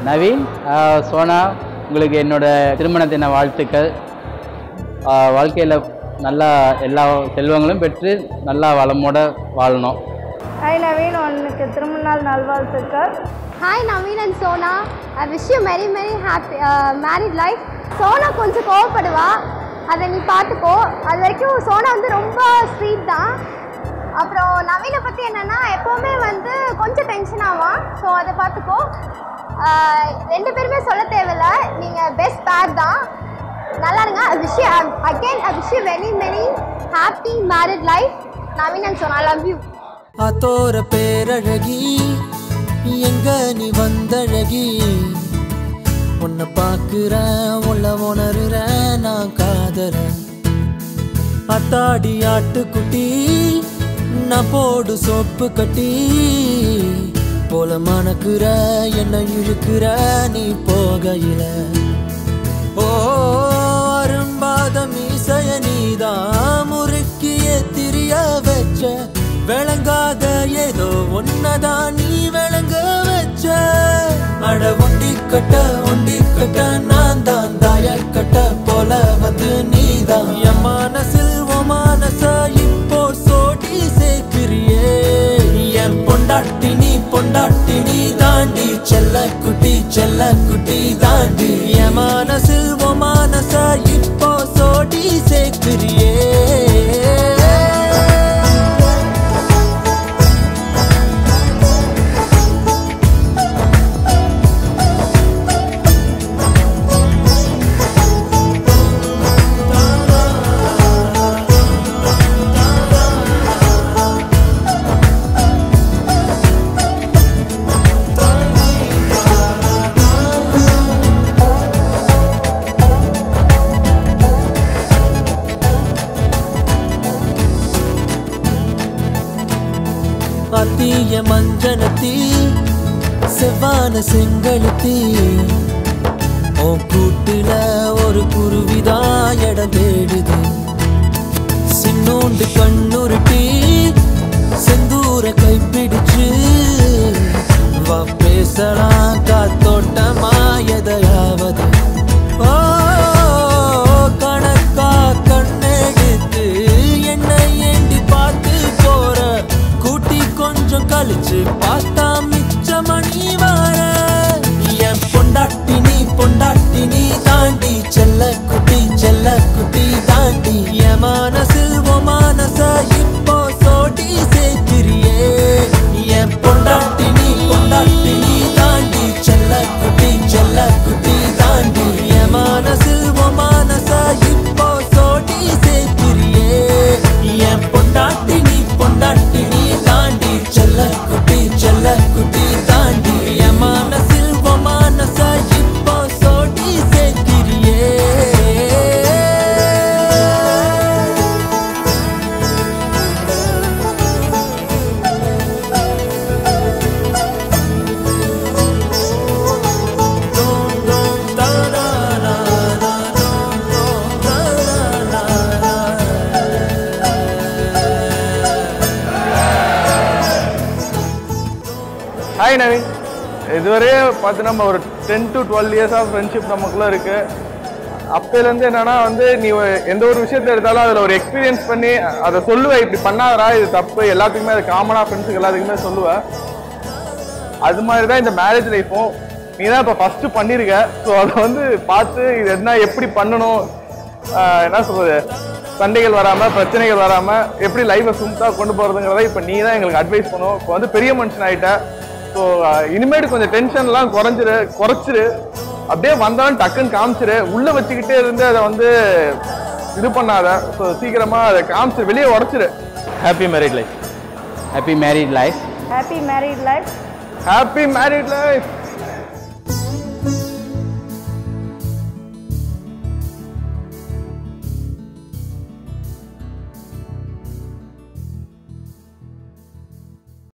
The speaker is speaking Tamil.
நவீன் ஆஹ் சோனா உங்களுக்கு என்னோட திருமண தின வாழ்த்துக்கள் வாழ்க்கையில் நல்லா எல்லா செல்வங்களும் பெற்று நல்லா வளமோட வாழணும் ஹாய் நவீன் உனக்கு திருமண நாள் நல்வாழ்த்துக்கள் hi Naveen and Sona I wish you merry merry happy married life Sona கொஞ்சம் கோவப்படுவா அதை நீ பார்த்துக்கோ அது வரைக்கும் சோனா வந்து ரொம்ப ஸ்வீட் தான் அப்புறம் நவீனை பற்றி என்னென்னா எப்போவுமே வந்து கொஞ்சம் டென்ஷன் ஆவான் ஸோ அதை பார்த்துக்கோ ஆஹ் ரெண்டு பேருமே சொல்ல தேவையில்ல நீங்கள் பெஸ்ட் பேர் தான் நல்லா இருங்க I wish you again I wish you very merry happy married life Naveen and Sona love you ஆத்தோர பேரழகி எங்க நீ வந்தழகி உன்னை பார்க்கிறேன் உள்ள உணர்றேன் நான் காதறேன் அத்தாடி ஆட்டுக்குட்டி நான் போடு சோப்பு கட்டி போல மணக்குற என்ன இழுக்கிற நீ போகையில ஓ அரும்பாத மீசைய நீதான் முறுக்கிய திரிய வச்ச விளங்காத ஏதோ ஒன்னதான் நீ விளங்க வச்ச அட ஒண்டி கட்ட ஒண்டி கட்ட நான் தான் தாய கட்ட போல வந்து நீதான் என் மனசில் உன் மனச இப்போ சோடி சேர்க்கிறியே என் பொண்டாட்டி நீ பொண்டாட்டி நீ தாண்டி செல்ல குட்டி செல்ல குட்டி தாண்டி என் மனசில் உன் மனச இப்போ சோடி சேர்க்கிறியே அத்திய மஞ்சனத்தி செவ்வான செங்கழுத்தி உன் கூட்டுல ஒரு குருவிதான் இடம் தேடுது சின்னோண்டு கண்ணுருட்டி செந்தூர கைப்பிடிச்சு வா பேசலாம் காத்தோட்டமா எதையாவது ஓ கணக்கா கண்ணெடுத்து என்னை ஏண்டி பார்த்து போற கூட்டி கொஞ்சம் கழிச்சு பார்த்தா மிச்ச மணி வார என் பொண்டாட்டி நீ பொண்டாட்டி நீ தாண்டி செல்ல குட்டி செல்ல குட்டி தாண்டி என் மனசில் உன் மனச இப்போ சோடி சேர்க்கிறியே என் பொண்டாட்டி நீ பொண்டாட்டி நீ தாண்டி செல்ல குட்டி செல்ல குட்டி தாண்டி என் மனசில் உன் மனச இப்போ சோடி சேர்க்கிறியே என் பொண்டாட்டி நீ பொண்டாட்டி நீ தாண்டி செல்ல குட்டி செல்ல குட்டி தாண்டி என் மனசில் உன் மனச இப்போ சோடி சேர்க்கிறியே ஹாய் நவீன் இதுவரையே பார்த்து நம்ம ஒரு ten to twelve years of friendship நமக்குள்ள இருக்கு அப்போலேருந்து என்னன்னா வந்து நீ ஒரு- எந்த ஒரு விஷயத்தை எடுத்தாலும் அதில் ஒரு எக்ஸ்பீரியன்ஸ் பண்ணி அதை சொல்லுவேன் இப்படி பண்ணாதடா இது தப்பு எல்லாத்துக்குமே அது காமனாக ஃப்ரெண்ட்ஸுக்கு எல்லாத்துக்குமே சொல்லுவேன் அது மாதிரி தான் இந்த மேரேஜ் லைஃப்பும் நீ தான் இப்போ ஃபஸ்ட்டு பண்ணியிருக்க ஸோ அதை வந்து பார்த்து இது என்ன எப்படி பண்ணணும் ஆஹ் என்ன சொல்றது சண்டைகள் வராமல் பிரச்சனைகள் வராமல் எப்படி லைஃப்பை ஸ்மூத்தாக கொண்டு போகிறதுங்கிறத இப்போ நீ தான் எங்களுக்கு அட்வைஸ் பண்ணும் இப்போ வந்து பெரிய மனுஷன் ஆகிட்ட ஸோ இனிமேட்டு கொஞ்சம் டென்ஷன்லாம் குறைஞ்சிரு குறைச்சிரு அப்படியே வந்தாலும் டக்குன்னு காமிச்சிரு உள்ளே வச்சுக்கிட்டே இருந்து அதை வந்து இது பண்ணாத ஸோ சீக்கிரமாக அதை காமிச்சிரு வெளியே உடச்சிரு happy married life happy married life happy married life happy married life